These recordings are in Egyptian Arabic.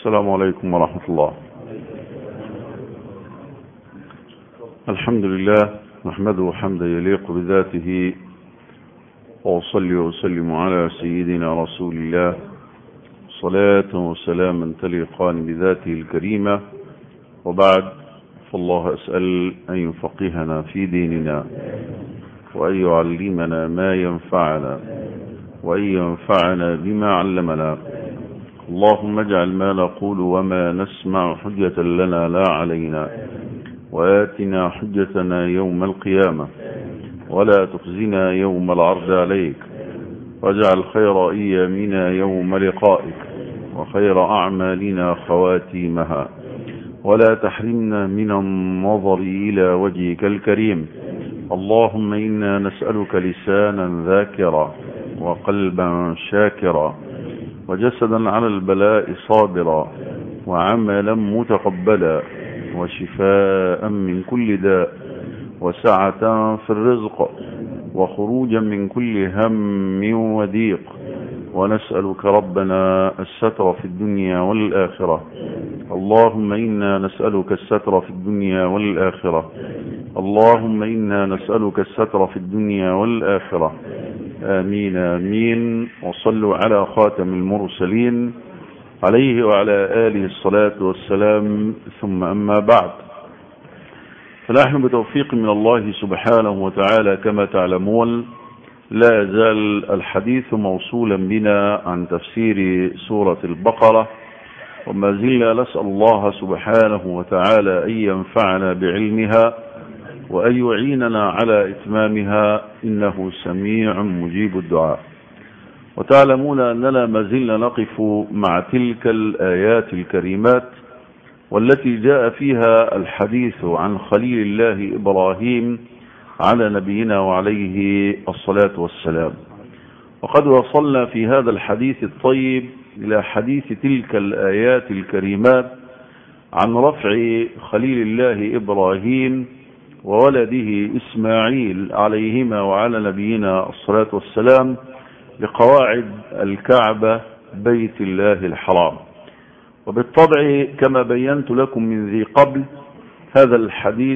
السلام عليكم ورحمة الله الحمد لله نحمده حمدا يليق بذاته وأصلي وأسلم على سيدنا رسول الله صلاة وسلاما تليقان بذاته الكريمة وبعد فالله أسأل أن يفقهنا في ديننا وأن يعلمنا ما ينفعنا وأن ينفعنا بما علمنا اللهم اجعل ما نقول وما نسمع حجة لنا لا علينا وآتنا حجتنا يوم القيامة ولا تخزنا يوم العرض عليك واجعل خير أيامنا يوم لقائك وخير أعمالنا خواتيمها ولا تحرمنا من النظر إلى وجهك الكريم اللهم إنا نسألك لسانا ذاكرا وقلبا شاكرا وجسدا على البلاء صابرا وعملا متقبلا وشفاء من كل داء وسعة في الرزق وخروجا من كل هم وضيق ونسألك ربنا الستر في الدنيا والآخرة اللهم إنا نسألك الستر في الدنيا والآخرة اللهم إنا نسألك الستر في الدنيا والآخرة آمين آمين وصلوا على خاتم المرسلين عليه وعلى آله الصلاة والسلام ثم أما بعد فنحن بتوفيق من الله سبحانه وتعالى كما تعلمون لا يزال الحديث موصولا بنا عن تفسير سورة البقرة وما زلنا نسأل الله سبحانه وتعالى أن ينفعنا بعلمها وأن يعيننا على إتمامها إنه سميع مجيب الدعاء وتعلمون أننا ما زلنا نقف مع تلك الآيات الكريمات والتي جاء فيها الحديث عن خليل الله إبراهيم على نبينا وعليه الصلاة والسلام وقد وصلنا في هذا الحديث الطيب إلى حديث تلك الآيات الكريمات عن رفع خليل الله إبراهيم وولده إسماعيل عليهما وعلى نبينا الصلاة والسلام لقواعد الكعبة بيت الله الحرام وبالطبع كما بينت لكم من ذي قبل هذا الحديث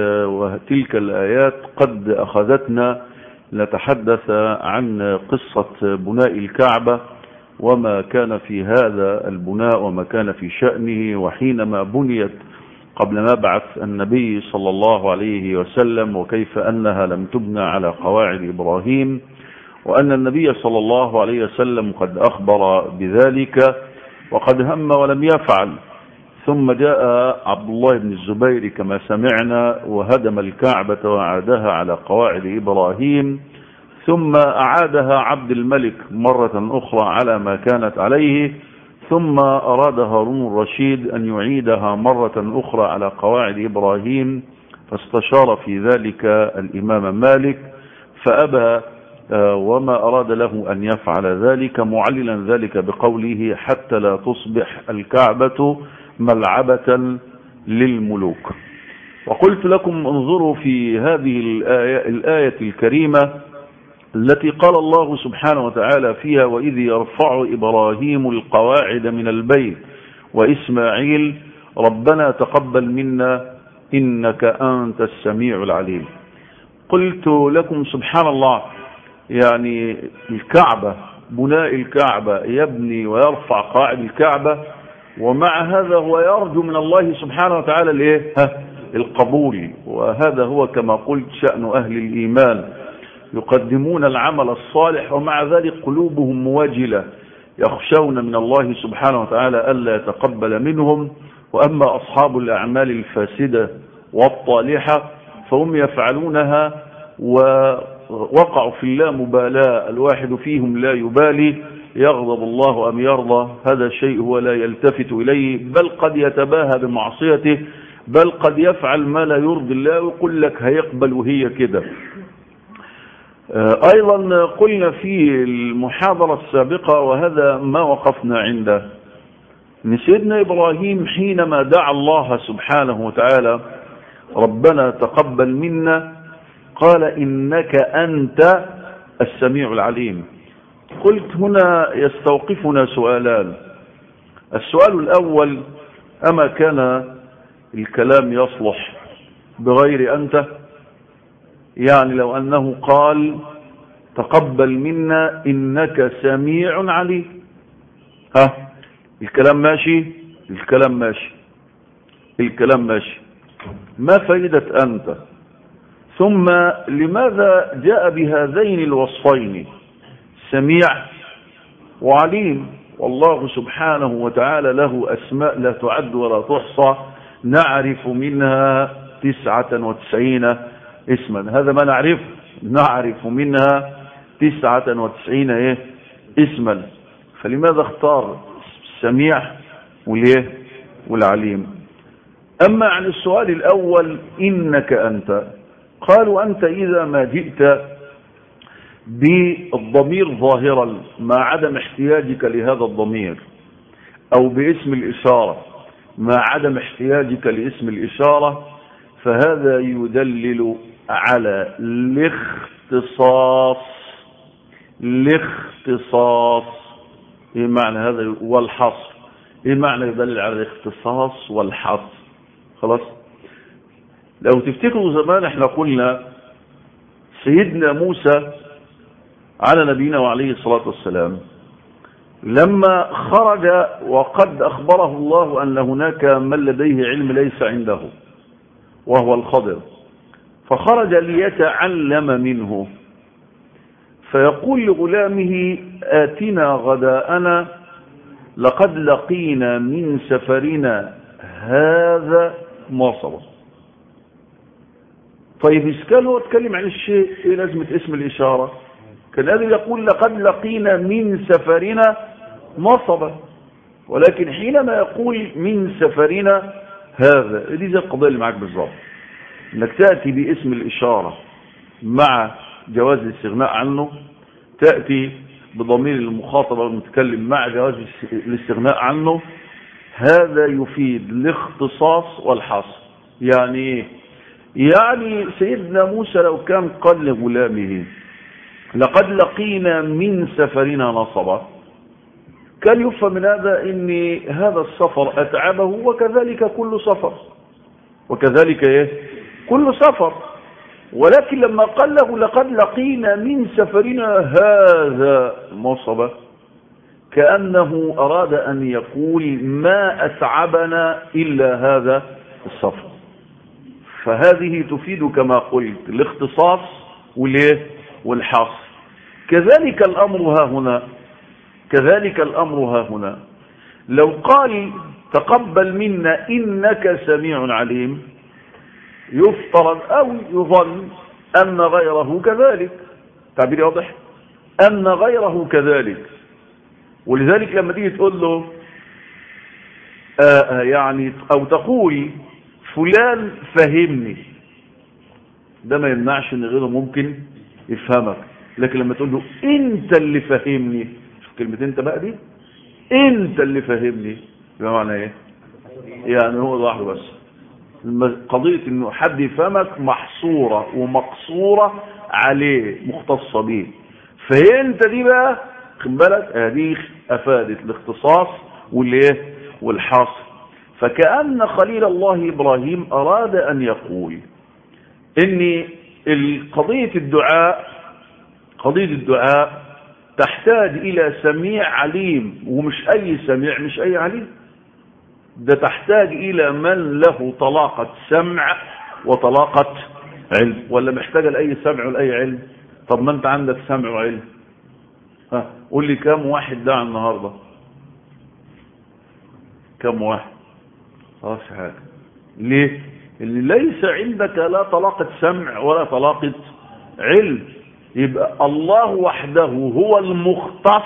وتلك الآيات قد أخذتنا نتحدث عن قصة بناء الكعبة وما كان في هذا البناء وما كان في شأنه وحينما بنيت قبل مبعث النبي صلى الله عليه وسلم وكيف أنها لم تبنى على قواعد إبراهيم وأن النبي صلى الله عليه وسلم قد أخبر بذلك وقد هم ولم يفعل ثم جاء عبد الله بن الزبير كما سمعنا وهدم الكعبة وعادها على قواعد إبراهيم ثم أعادها عبد الملك مرة أخرى على ما كانت عليه ثم أراد هارون الرشيد أن يعيدها مرة أخرى على قواعد إبراهيم فاستشار في ذلك الإمام مالك فأبى وما أراد له أن يفعل ذلك معللا ذلك بقوله حتى لا تصبح الكعبة ملعبة للملوك وقلت لكم انظروا في هذه الآية, الآية الكريمة التي قال الله سبحانه وتعالى فيها وإذ يرفع إبراهيم القواعد من البيت وإسماعيل ربنا تقبل منا إنك أنت السميع العليم قلت لكم سبحان الله يعني الكعبة بناء الكعبة يبني ويرفع قواعد الكعبة ومع هذا هو يرجو من الله سبحانه وتعالى الايه القبول وهذا هو كما قلت شأن أهل الإيمان يقدمون العمل الصالح ومع ذلك قلوبهم موجلة يخشون من الله سبحانه وتعالى ألا يتقبل منهم وأما أصحاب الأعمال الفاسدة والطالحة فهم يفعلونها ووقعوا في اللامبالاة الواحد فيهم لا يبالي يغضب الله أم يرضى هذا الشيء هو لا يلتفت إليه بل قد يتباهى بمعصيته بل قد يفعل ما لا يرضي الله ويقول لك هيقبل وهي كده أيضا قلنا في المحاضرة السابقة وهذا ما وقفنا عنده ان سيدنا إبراهيم حينما دعا الله سبحانه وتعالى ربنا تقبل منا قال إنك أنت السميع العليم قلت هنا يستوقفنا سؤالان السؤال الأول أما كان الكلام يصلح بغير أنت يعني لو أنه قال تقبل منا إنك سميع عليم ها الكلام ماشي الكلام ماشي الكلام ماشي ما فائدة أنت ثم لماذا جاء بهذين الوصفين سميع وعليم والله سبحانه وتعالى له أسماء لا تعد ولا تحصى نعرف منها تسعة وتسعين اسما هذا ما نعرف نعرف منها تسعة وتسعين إيه؟ اسما فلماذا اختار السميع وليه والعليم أما عن السؤال الأول إنك أنت قالوا أنت إذا ما جئت بالضمير ظاهرا مع عدم احتياجك لهذا الضمير أو باسم الإشارة مع عدم احتياجك لاسم الإشارة فهذا يدلل على الاختصاص الاختصاص ايه معنى هذا والحصر ايه معنى يدلل على الاختصاص والحصر خلاص لو تفتكروا زمان احنا قلنا سيدنا موسى على نبينا وعليه الصلاة والسلام لما خرج وقد أخبره الله أن هناك من لديه علم ليس عنده وهو الخضر فخرج ليتعلم منه فيقول لغلامه آتنا غداءنا لقد لقينا من سفرنا هذا مواصلة طيب إسكال هو اتكلم عن الشيء ايه لازمة اسم الإشارة كان لازم يقول لقد لقينا من سفرنا نصبا ولكن حينما يقول من سفرنا هذا دي زي القضية اللي معاك بالظبط انك تأتي باسم الإشارة مع جواز الاستغناء عنه تأتي بضمير المخاطب المتكلم مع جواز الاستغناء عنه هذا يفيد الاختصاص والحصر يعني ايه يعني سيدنا موسى لو كان قال لغلامه لقد لقينا من سفرنا نصبا كان يفهم من هذا ان هذا السفر اتعبه وكذلك كل سفر وكذلك ايه كل سفر ولكن لما قال له لقد لقينا من سفرنا هذا نصبا كأنه أراد أن يقول ما أتعبنا إلا هذا السفر فهذه تفيد كما قلت الاختصاص والايه والحصر كذلك الأمر ها هنا كذلك الأمر ها هنا لو قال تقبل منا إنك سميع عليم يفترض أو يظن أن غيره كذلك تعبير واضح أن غيره كذلك ولذلك لما تيجي تقول له آه يعني أو تقول فلان فهمني ده ما يمنعش ان غيره ممكن يفهمك لكن لما تقول له انت اللي فهمني شوف كلمة انت بقى دي انت اللي فهمني بمعنى ايه يعني هو لوحده بس قضية انه حد يفهمك محصورة ومقصورة عليه مختصة به فانت دي بقى خد بالك هذه افادت الاختصاص والايه والحصر فكأن خليل الله ابراهيم اراد ان يقول ان قضية الدعاء قضية الدعاء تحتاج الى سميع عليم ومش اي سميع مش اي عليم ده تحتاج الى من له طلاقة سمع وطلاقة علم ولا محتاجة لاي سمع ولا اي علم طب ما انت عندك سمع وعلم ها قول لي كم واحد دعا النهاردة كم واحد خلاص حاجة ليه اللي ليس عندك لا طلاقة سمع ولا طلاقة علم يبقى الله وحده هو المختص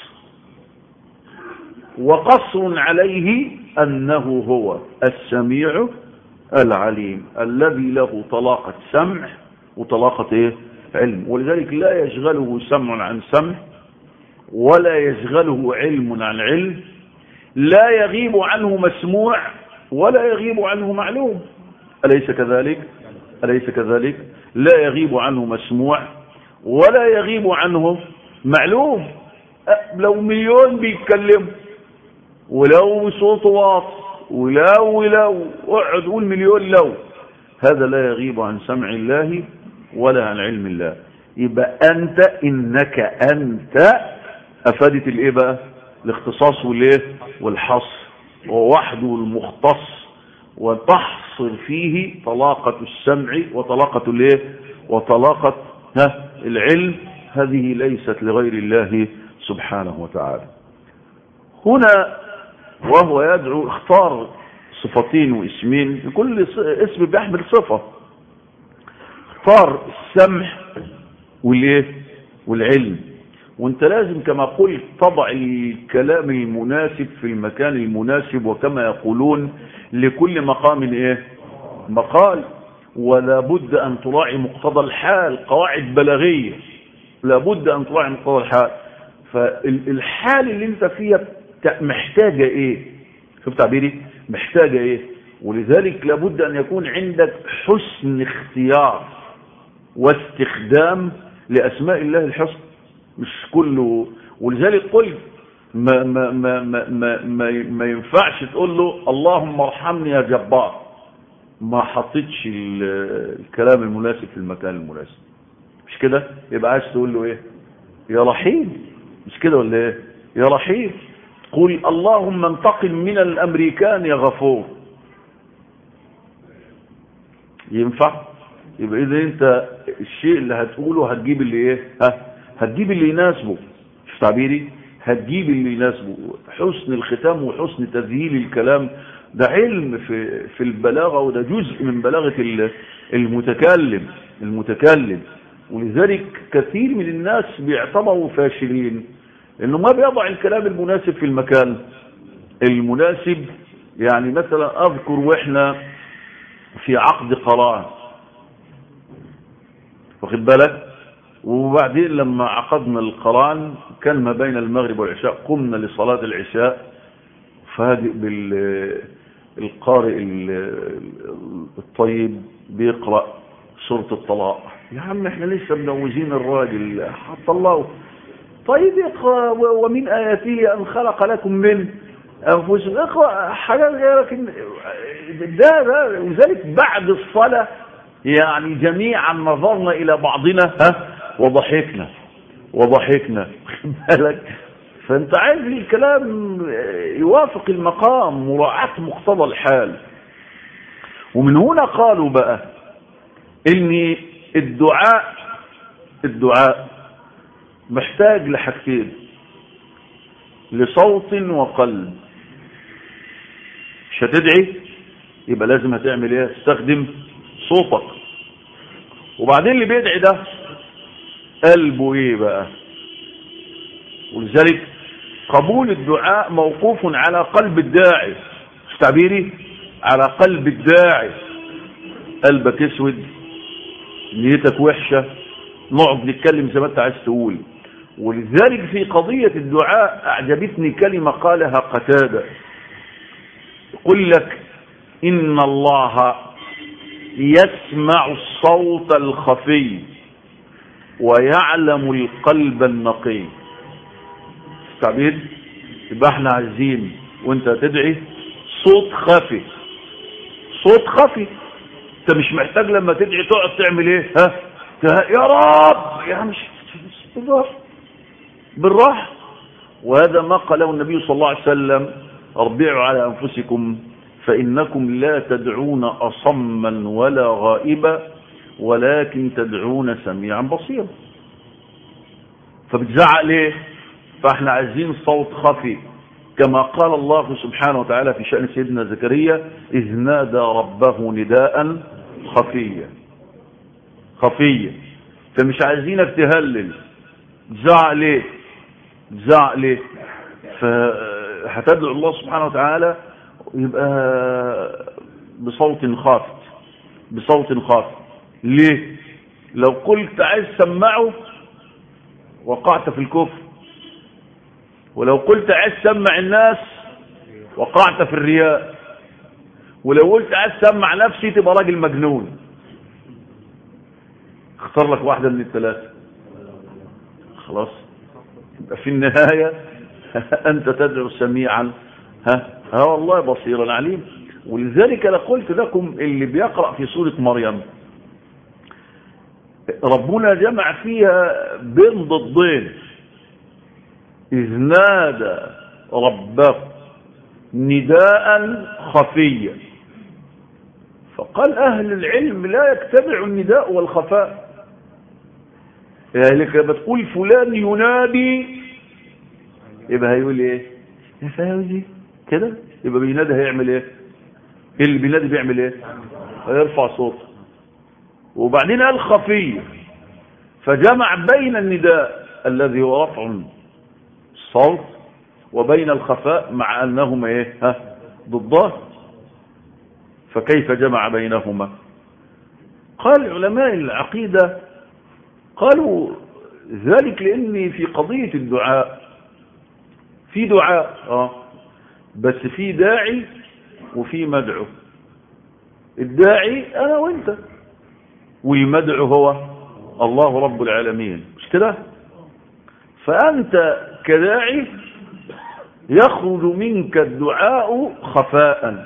وقصر عليه أنه هو السميع العليم الذي له طلاقة سمع وطلاقة إيه؟ علم ولذلك لا يشغله سمع عن سمع ولا يشغله علم عن علم لا يغيب عنه مسموع ولا يغيب عنه معلوم أليس كذلك أليس كذلك لا يغيب عنه مسموع ولا يغيب عنه معلوم لو مليون بيتكلم ولو بصوت واطي ولو ولو اقعد قول مليون لو هذا لا يغيب عن سمع الله ولا عن علم الله يبقى انت انك انت افادت الايه بقى الاختصاص والايه والحصر ووحده المختص وتحصر فيه طلاقة السمع وطلاقة الايه وطلاقة ها العلم هذه ليست لغير الله سبحانه وتعالى هنا وهو يدعو اختار صفتين واسمين كل اسم بيحمل صفة اختار السمع والايه والعلم وانت لازم كما قلت تضع الكلام المناسب في المكان المناسب وكما يقولون لكل مقام ايه مقال ولا بد ان تراعي مقتضى الحال قواعد بلاغية لا بد ان تراعي مقتضى الحال فالحال اللي انت فيها محتاجة ايه شوف تعبيري محتاجة ايه ولذلك لابد ان يكون عندك حسن اختيار واستخدام لاسماء الله الحسنى مش كله ولذلك قلت ما ما ما ما ما, ما, ما ينفعش تقول له اللهم ارحمني يا جبار ما حطيتش الكلام المناسب في المكان المناسب مش كده يبقى عايز تقول له ايه يا رحيم مش كده ولا ايه يا رحيم قل اللهم انتقم من الامريكان يا غفور ينفع يبقى اذا انت الشيء اللي هتقوله هتجيب اللي ايه ها هتجيب اللي يناسبه شوف تعبيري هتجيب اللي يناسبه حسن الختام وحسن تذييل الكلام ده علم في في البلاغه وده جزء من بلاغه المتكلم المتكلم ولذلك كثير من الناس بيعتبروا فاشلين انه ما بيضع الكلام المناسب في المكان المناسب يعني مثلا اذكر واحنا في عقد قران واخد بالك وبعدين لما عقدنا القران كان ما بين المغرب والعشاء قمنا لصلاة العشاء فهادئ بالقارئ الطيب بيقرأ سورة الطلاق يا عم احنا لسه منوزين الراجل حط الله طيب اقرأ ومن آياته أن خلق لكم من أنفسكم اقرأ حاجات لكن ده ده وذلك بعد الصلاة يعني جميعا نظرنا إلى بعضنا ها وضحكنا وضحكنا بالك فانت عايز الكلام يوافق المقام مراعاة مقتضى الحال ومن هنا قالوا بقى ان الدعاء الدعاء محتاج لحاجتين لصوت وقلب مش هتدعي يبقى لازم هتعمل ايه تستخدم صوتك وبعدين اللي بيدعي ده قلبه ايه بقى ولذلك قبول الدعاء موقوف على قلب الداعي مش تعبيري على قلب الداعي قلبك اسود نيتك وحشة نقعد نتكلم زي ما انت عايز تقول ولذلك في قضية الدعاء أعجبتني كلمة قالها قتادة يقول لك إن الله يسمع الصوت الخفي ويعلم القلب النقي تعبير يبقى احنا عايزين وانت تدعي صوت خفي صوت خفي انت مش محتاج لما تدعي تقعد تعمل ايه ها يا رب يا مش بالراحه وهذا ما قاله النبي صلى الله عليه وسلم اربعوا على انفسكم فانكم لا تدعون اصما ولا غائبا ولكن تدعون سميعا بصيرا فبتزعق ليه فاحنا عايزين صوت خفي كما قال الله سبحانه وتعالى في شأن سيدنا زكريا إذ نادى ربه نداء خفيا خفيا فمش عايزينك تهلل تزعق ليه تزعق ليه فهتدعو الله سبحانه وتعالى يبقى بصوت خافت بصوت خافت ليه لو قلت عايز سمعه وقعت في الكفر ولو قلت عايز سمع الناس وقعت في الرياء ولو قلت عايز سمع نفسي تبقى راجل مجنون اختار لك واحدة من الثلاثة خلاص يبقى في النهاية أنت تدعو سميعا ها ها والله بصير عليم ولذلك انا قلت لكم اللي بيقرأ في سورة مريم ربنا جمع فيها بين ضدين إذ نادى ربه نداء خفيا فقال أهل العلم لا يتبع النداء والخفاء يعني لما تقول فلان ينادي يبقى هيقول ايه يا فوزي كده يبقى بينادي هيعمل ايه اللي بينادي بيعمل ايه هيرفع صوته وبعدين قال خفي فجمع بين النداء الذي هو رفع الصوت وبين الخفاء مع انهما ايه ها ضدان فكيف جمع بينهما قال علماء العقيدة قالوا ذلك لأني في قضية الدعاء في دعاء آه بس في داعي وفي مدعو الداعي أنا وإنت والمدعو هو الله رب العالمين مش كده فأنت كداعي يخرج منك الدعاء خفاء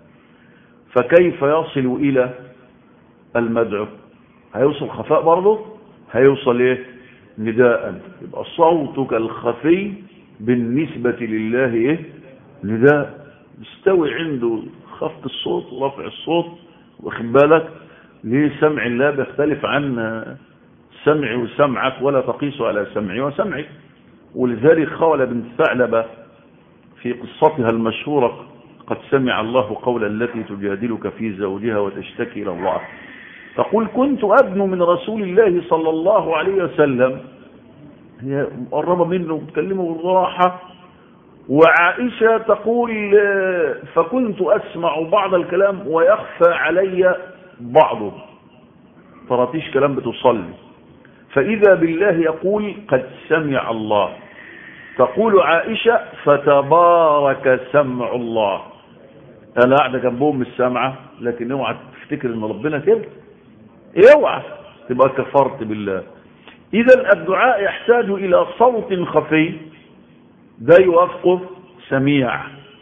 فكيف يصل إلى المدعو هيوصل خفاء برضه هيوصل ايه نداء يبقى صوتك الخفي بالنسبة لله ايه نداء يستوي عنده خفض الصوت ورفع الصوت واخد بالك ليه سمع الله بيختلف عن سمعي وسمعك ولا تقيس على سمعي وسمعك ولذلك خولة بنت ثعلبة في قصتها المشهورة قد سمع الله قول التي تجادلك في زوجها وتشتكي إلى الله تقول كنت أبن من رسول الله صلى الله عليه وسلم هي مقربة منه بتكلمه بالراحة وعائشة تقول فكنت أسمع بعض الكلام ويخفى علي بعضه طرطيش كلام بتصلي فإذا بالله يقول قد سمع الله تقول عائشة فتبارك سمع الله انا قاعده جنبهم السامعه لكن اوعى تفتكر ان ربنا كده اوعى تبقى كفرت بالله اذا الدعاء يحتاج الى صوت خفي ده يوافقه سميع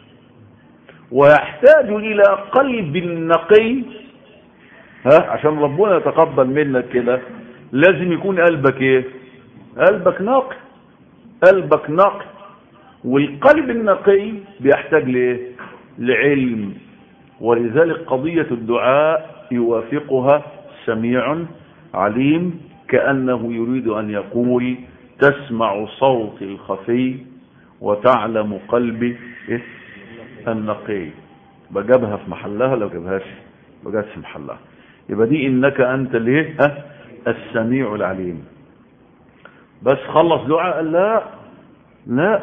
ويحتاج الى قلب نقي ها عشان ربنا يتقبل منك كده لازم يكون قلبك ايه قلبك نقي قلبك نقي والقلب النقي بيحتاج لايه لعلم ولذلك قضية الدعاء يوافقها سميع عليم كأنه يريد أن يقول تسمع صوت الخفي وتعلم قلبي إيه؟ النقي بجابها في محلها لو جابهاش بجابها في محلها يبقى دي إنك أنت ليه ها السميع العليم بس خلص دعاء لا لا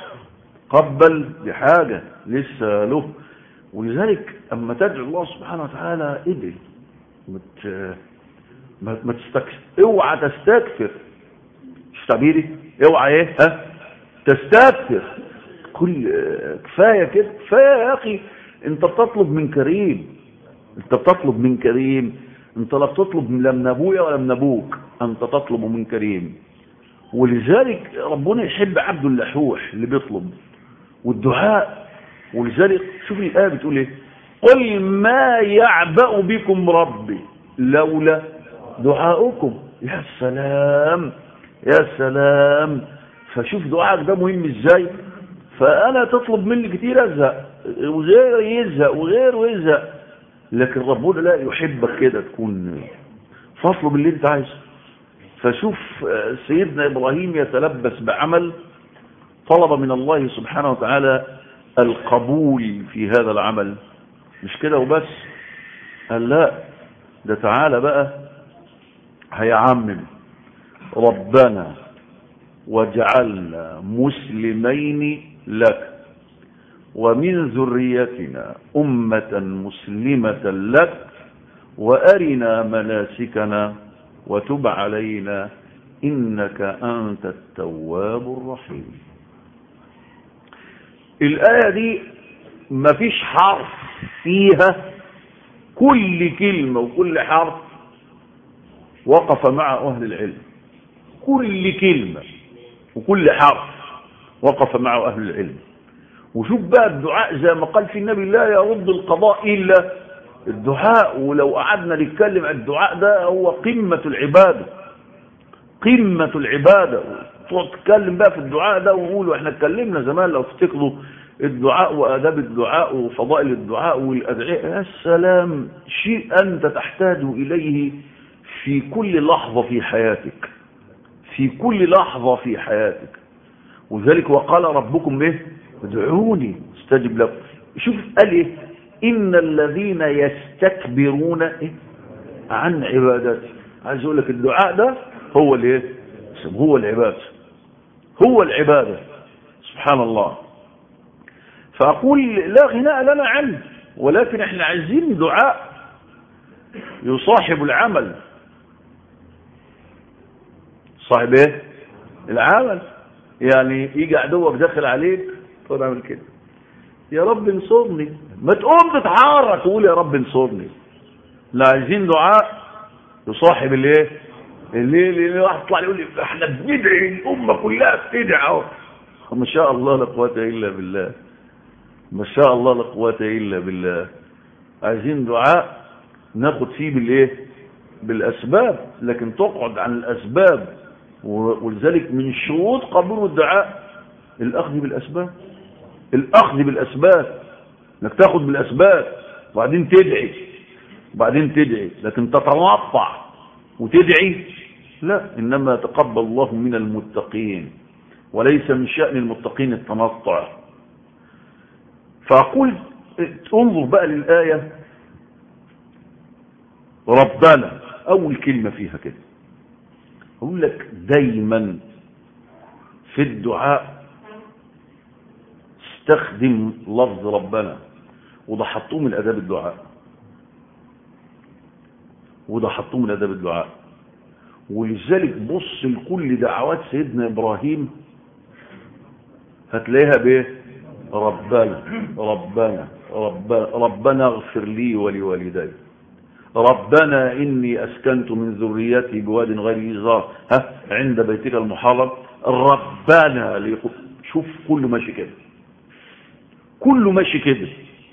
قبل بحاجة لسه له ولذلك اما تدعو الله سبحانه وتعالى ادعي مت... ما تستكثر اوعى تستكثر مش تعبيري اوعى ايه ها تستكثر كل كفايه كده كفايه يا اخي انت بتطلب من كريم انت بتطلب من كريم انت لا بتطلب لا من ابويا ولا من ابوك انت تطلب من كريم ولذلك ربنا يحب عبد اللحوح اللي بيطلب والدعاء ولذلك شوف الآية بتقول ايه قل ما يعبأ بكم ربي لولا دعاؤكم يا سلام يا سلام فشوف دعائك ده مهم ازاي فانا تطلب مني كتير ازهق وغير يزهق وغير يزهق لكن ربنا لا يحبك كده تكون فاطلب اللي انت عايزه فشوف سيدنا ابراهيم يتلبس بعمل طلب من الله سبحانه وتعالى القبول في هذا العمل مش كده وبس قال لا ده تعالى بقى هيعمم ربنا واجعلنا مسلمين لك ومن ذريتنا أمة مسلمة لك وأرنا مناسكنا وتب علينا إنك أنت التواب الرحيم الآية دي مفيش حرف فيها كل كلمة وكل حرف وقف مع أهل العلم كل كلمة وكل حرف وقف مع أهل العلم وشوف بقى الدعاء زي ما قال في النبي لا يرد القضاء إلا الدعاء ولو قعدنا نتكلم عن الدعاء ده هو قمة العبادة قمة العبادة تقعد تتكلم بقى في الدعاء ده ونقول واحنا اتكلمنا زمان لو تفتكروا الدعاء وآداب الدعاء وفضائل الدعاء والأدعية يا سلام شيء أنت تحتاج إليه في كل لحظة في حياتك في كل لحظة في حياتك وذلك وقال ربكم ايه ادعوني استجب لكم شوف قال ايه ان الذين يستكبرون إيه؟ عن عبادتي عايز اقول لك الدعاء ده هو الايه هو العباده هو العباده سبحان الله فاقول لا غناء لنا عنه ولكن احنا عايزين دعاء يصاحب العمل صاحب ايه العمل يعني يجي عدوك داخل عليك تقول اعمل كده يا رب انصرني ما تقوم تتحرك تقول يا رب انصرني لا عايزين دعاء يصاحب الايه اللي اللي واحد يطلع يقول لي احنا بندعي الامه كلها بتدعي اهو ما شاء الله لا قوه الا بالله ما شاء الله لا قوه الا بالله عايزين دعاء ناخد فيه بالايه بالاسباب لكن تقعد عن الاسباب ولذلك من شروط قبول الدعاء الاخذ بالاسباب الاخذ بالاسباب انك تاخد بالاسباب وبعدين تدعي وبعدين تدعي لكن تتنطع وتدعي لا انما يتقبل الله من المتقين وليس من شأن المتقين التنطع فاقول انظر بقى للآية ربنا اول كلمة فيها كده اقول لك دايما في الدعاء استخدم لفظ ربنا وده حطوه من اداب الدعاء وده حطوه من اداب الدعاء ولذلك بص لكل دعوات سيدنا ابراهيم هتلاقيها بايه ربنا ربنا ربنا ربنا اغفر لي ولوالدي ربنا إني أسكنت من ذريتي بواد غير ذي زرع ها عند بيتك المحرم ربنا ليقول شوف كله ماشي كده كله ماشي كده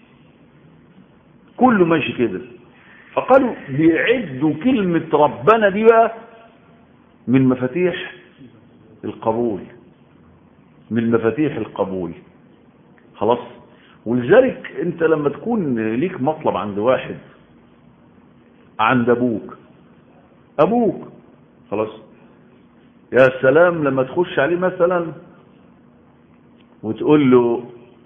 كله ماشي كده فقالوا بيعدوا كلمة ربنا دي بقى من مفاتيح القبول من مفاتيح القبول خلاص ولذلك انت لما تكون ليك مطلب عند واحد عند ابوك ابوك خلاص يا سلام لما تخش عليه مثلا وتقول له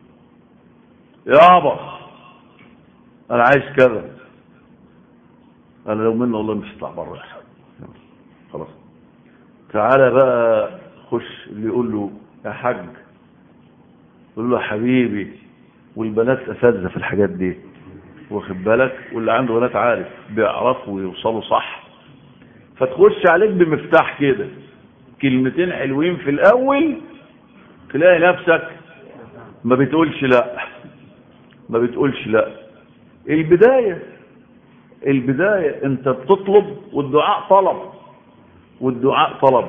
يابا انا عايز كذا انا لو منه والله مش هطلع بره خلاص تعالى بقى خش اللي يقول له يا حاج يقول له حبيبي والبنات اساتذه في الحاجات دي واخد بالك واللي عنده بنات عارف بيعرفوا ويوصلوا صح فتخش عليك بمفتاح كده كلمتين حلوين في الاول تلاقي نفسك ما بتقولش لا ما بتقولش لا البداية البداية انت بتطلب والدعاء طلب والدعاء طلب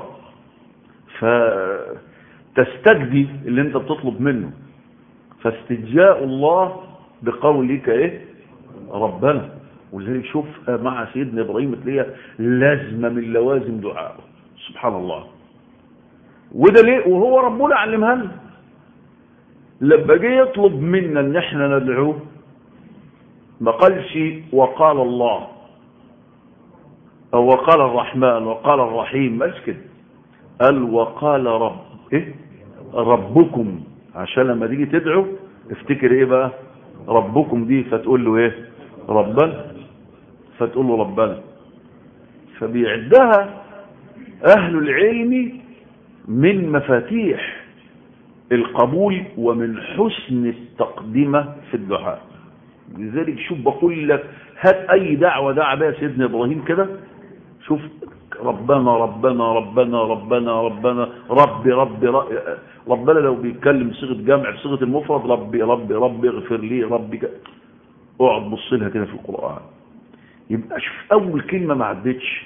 فتستجدي اللي انت بتطلب منه فاستجاء الله بقولك ايه ربنا ولذلك شوف مع سيدنا ابراهيم تلاقيها لازمه من لوازم دعائه سبحان الله وده ليه وهو ربنا علمها لنا لما جه يطلب منا ان احنا ندعوه ما قالش وقال الله او وقال الرحمن وقال الرحيم مش كده قال وقال رب ايه ربكم عشان لما تيجي تدعو افتكر ايه بقى ربكم دي فتقول له ايه ربنا فتقول له ربنا فبيعدها اهل العلم من مفاتيح القبول ومن حسن التقدمة في الدعاء لذلك شوف بقول لك هات اي دعوة دعا بها سيدنا ابراهيم كده شوف ربنا ربنا ربنا ربنا ربنا ربي ربي ربنا لو بيتكلم صيغه جمع بصيغه المفرد ربي ربي ربي اغفر لي ربي اقعد بص لها كده في القران يبقى شوف اول كلمه ما عدتش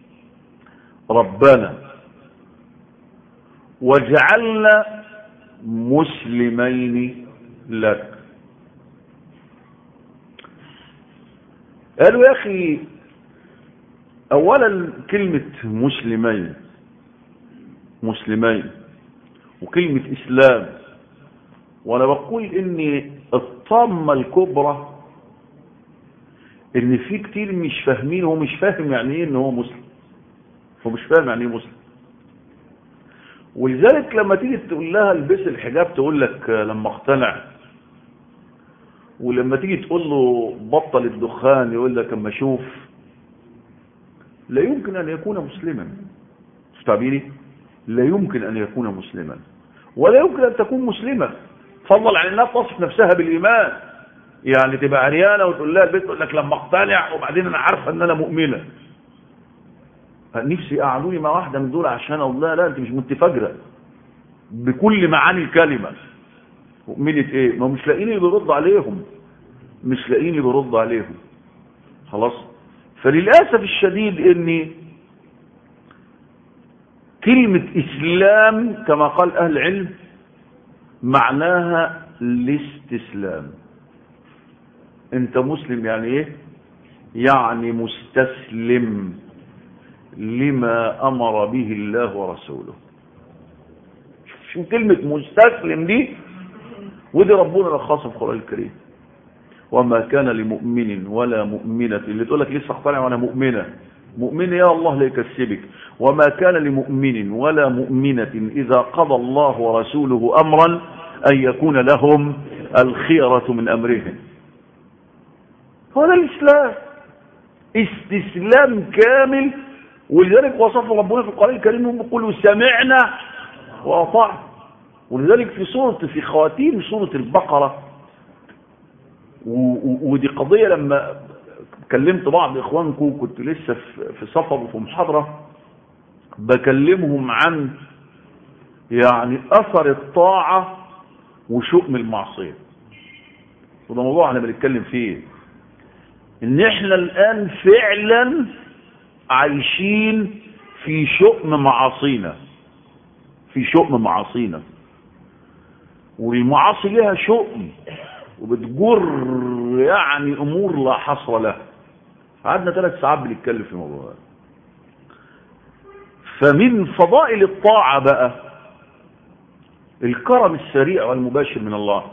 ربنا وجعلنا مسلمين لك قالوا يا أخي أولا كلمة مسلمين مسلمين وكلمة إسلام وأنا بقول إن الطامة الكبرى إن في كتير مش فاهمين هو مش فاهم يعني إيه إن هو مسلم هو مش فاهم يعني إيه مسلم ولذلك لما تيجي تقول لها البس الحجاب تقول لك لما اقتنع ولما تيجي تقول له بطل الدخان يقول لك اما اشوف لا يمكن ان يكون مسلما شوف تعبيري لا يمكن ان يكون مسلما ولا يمكن ان تكون مسلمه فضل عن انها تصف نفسها بالايمان يعني تبقى عريانه وتقول لها البيت تقول لك لما اقتنع وبعدين انا عارفه ان انا مؤمنه نفسي قعدوني مع واحده من دول عشان الله لا انت مش متفجره بكل معاني الكلمه مؤمنه ايه ما مش لاقيني برد عليهم مش لاقيني برد عليهم خلاص فللاسف الشديد ان كلمه اسلام كما قال اهل العلم معناها الاستسلام انت مسلم يعني ايه يعني مستسلم لما امر به الله ورسوله شوف كلمة مستسلم دي ودي ربنا رخصها في القرآن الكريم وما كان لمؤمن ولا مؤمنة اللي تقول لك لسه اقتنع وانا مؤمنة مؤمنة يا الله لا يكسبك وما كان لمؤمن ولا مؤمنة إذا قضى الله ورسوله أمرا أن يكون لهم الخيرة من أمرهم هذا الإسلام استسلام كامل ولذلك وصف ربنا في القرآن الكريم يقول سمعنا وأطعنا ولذلك في سورة في خواتيم سورة البقرة ودي قضية لما كلمت بعض إخوانكم كنت لسه في سفر وفي محاضرة بكلمهم عن يعني أثر الطاعة وشؤم المعصية وده موضوع احنا بنتكلم فيه ان احنا الان فعلا عايشين في شؤم معاصينا في شؤم معاصينا والمعاصي لها شؤم وبتجر يعني امور لا حصر لها قعدنا ثلاث ساعات بنتكلم في الموضوع ده فمن فضائل الطاعة بقى الكرم السريع والمباشر من الله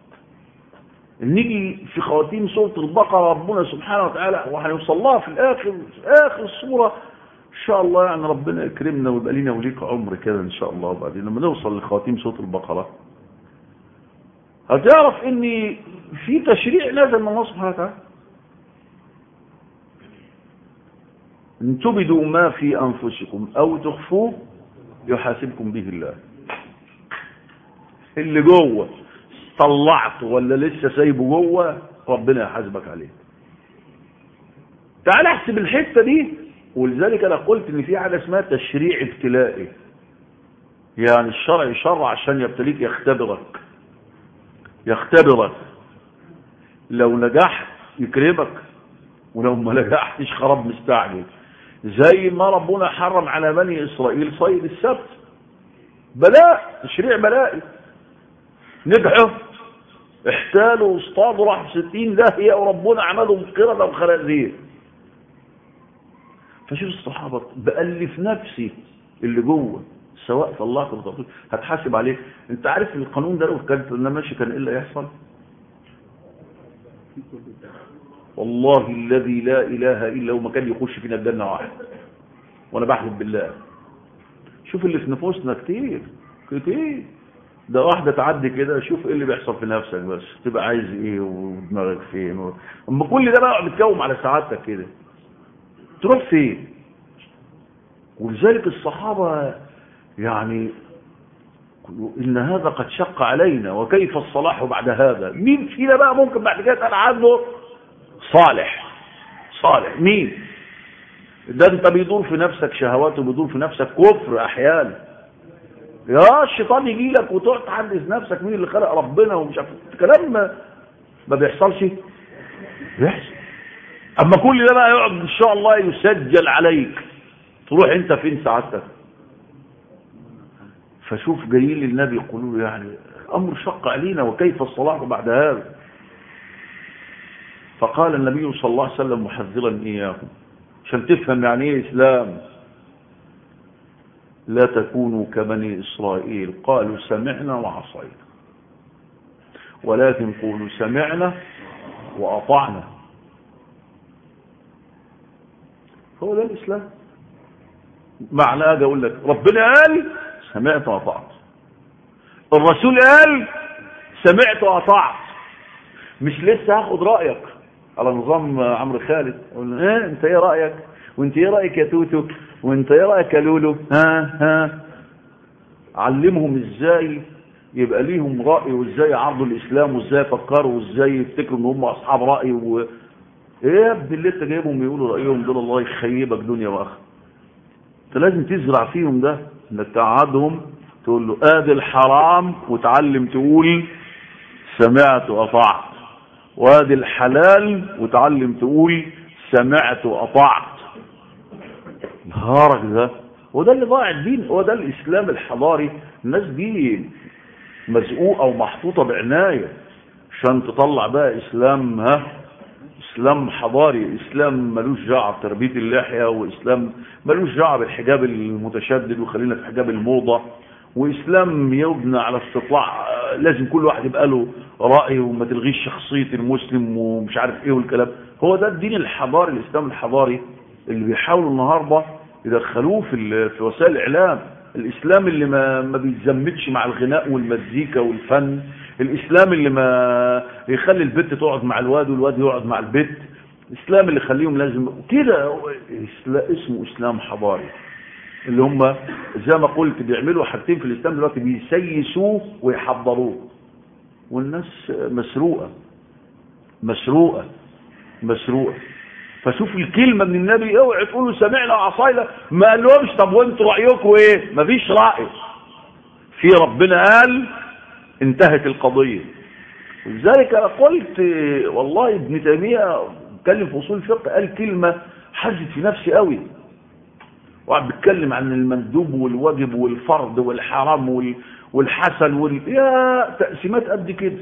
نيجي في خواتيم سورة البقرة ربنا سبحانه وتعالى وهنوصل لها في الآخر في آخر السورة إن شاء الله يعني ربنا يكرمنا ويبقى لنا وليك عمر كده إن شاء الله وبعدين لما نوصل لخواتيم سورة البقرة هتعرف إن في تشريع نازل من الله سبحانه وتعالى إن تبدوا ما في أنفسكم أو تخفوه يحاسبكم به الله اللي جوه طلعته ولا لسه سايبه جوه ربنا يحاسبك عليه تعال احسب الحته دي ولذلك انا قلت ان في حاجه اسمها تشريع ابتلائي يعني الشرع يشرع عشان يبتليك يختبرك يختبرك لو نجحت يكرمك ولو ما نجحتش خراب مستعجل زي ما ربنا حرم على بني اسرائيل صيد السبت بلاء تشريع بلائي نجحوا احتالوا واصطادوا راحوا في 60 داهيه وربنا عملهم قرده وخنازير فشوف الصحابه بالف نفسي اللي جوه سواء طلعت ولا هتحاسب عليه انت عارف القانون ده لو كانت انا ماشي كان ايه اللي هيحصل والله الذي لا اله الا هو ما كان يخش فينا الجنه واحد وانا بحلف بالله شوف اللي في نفوسنا كتير كتير ده واحدة تعدي كده شوف ايه اللي بيحصل في نفسك بس تبقى عايز ايه ودماغك فين و... اما كل ده بقى بتكوم على سعادتك كده تروح فين ولذلك الصحابة يعني ان هذا قد شق علينا وكيف الصلاح بعد هذا مين فينا بقى ممكن بعد كده تقال عنه صالح صالح مين ده انت بيدور في نفسك شهوات وبيدور في نفسك كفر احيانا يا الشيطان يجي لك وتقعد تحدث نفسك مين اللي خلق ربنا ومش عارف الكلام ما, ما بيحصلش بيحصل اما كل ده بقى يقعد ان شاء الله يسجل عليك تروح انت فين سعادتك فشوف جايين للنبي يقولوا له يعني أمر شق علينا وكيف الصلاة بعد هذا فقال النبي صلى الله عليه وسلم محذرا إياهم عشان تفهم يعني إيه إسلام لا تكونوا كبني إسرائيل قالوا سمعنا وعصينا ولكن قولوا سمعنا وأطعنا هو ده الإسلام معنى أجي أقول لك ربنا قال سمعت وأطعت الرسول قال سمعت وأطعت مش لسه هاخد رأيك على نظام عمرو خالد اقول له ايه انت ايه رأيك وانت ايه رأيك يا توتو وانت ايه رأيك يا لولو ها ها علمهم ازاي يبقى ليهم رأي وازاي يعرضوا الاسلام وازاي يفكروا وازاي يفتكروا ان هم اصحاب رأي و... ايه يا ابني اللي انت جايبهم يقولوا رأيهم دول الله يخيبك دنيا واخره انت لازم تزرع فيهم ده انك تقعدهم تقول له ادي الحرام وتعلم تقول سمعت واطعت وادي الحلال وتعلم تقول سمعت واطعت نهارك ده هو ده اللي ضاع الدين هو ده الاسلام الحضاري الناس دي مزقوقه ومحطوطه بعنايه عشان تطلع بقى اسلام ها اسلام حضاري اسلام ملوش دعوه بتربيه اللحيه واسلام ملوش دعوه بالحجاب المتشدد وخلينا في حجاب الموضه واسلام يبنى على استطلاع لازم كل واحد يبقى له راي وما تلغيش شخصيه المسلم ومش عارف ايه والكلام هو ده الدين الحضاري الاسلام الحضاري اللي بيحاولوا النهارده يدخلوه في في وسائل الاعلام الاسلام اللي ما ما بيتزمتش مع الغناء والمزيكا والفن الاسلام اللي ما يخلي البت تقعد مع الواد والواد يقعد مع البت الاسلام اللي يخليهم لازم كده اسمه اسلام حضاري اللي هم زي ما قلت بيعملوا حاجتين في الاسلام دلوقتي بيسيسوه ويحضروه والناس مسروقه مسروقه مسروقه فشوف الكلمة من النبي اوعي تقولوا سمعنا وعصينا ما قالهمش طب وانتوا رأيكم ايه مفيش رأي في ربنا قال انتهت القضية ولذلك انا قلت والله ابن تيمية اتكلم في اصول الفقه قال كلمة حزت في نفسي قوي وقعد بيتكلم عن المندوب والواجب والفرض والحرام والحسن وال... يا تقسيمات قد كده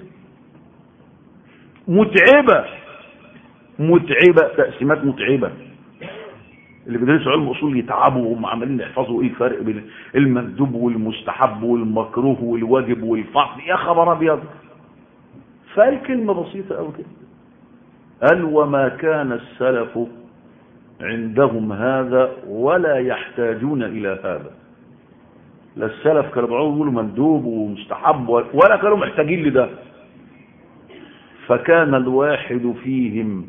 متعبة متعبة تقسيمات متعبة اللي بيدرسوا علم اصول يتعبوا وهم عمالين يحفظوا ايه الفرق بين المندوب والمستحب والمكروه والواجب والفرض يا خبر ابيض فقال كلمة بسيطة قوي كده قال وما كان السلف عندهم هذا ولا يحتاجون إلى هذا لا السلف كانوا بيقولوا مندوب ومستحب ولا كانوا محتاجين لده فكان الواحد فيهم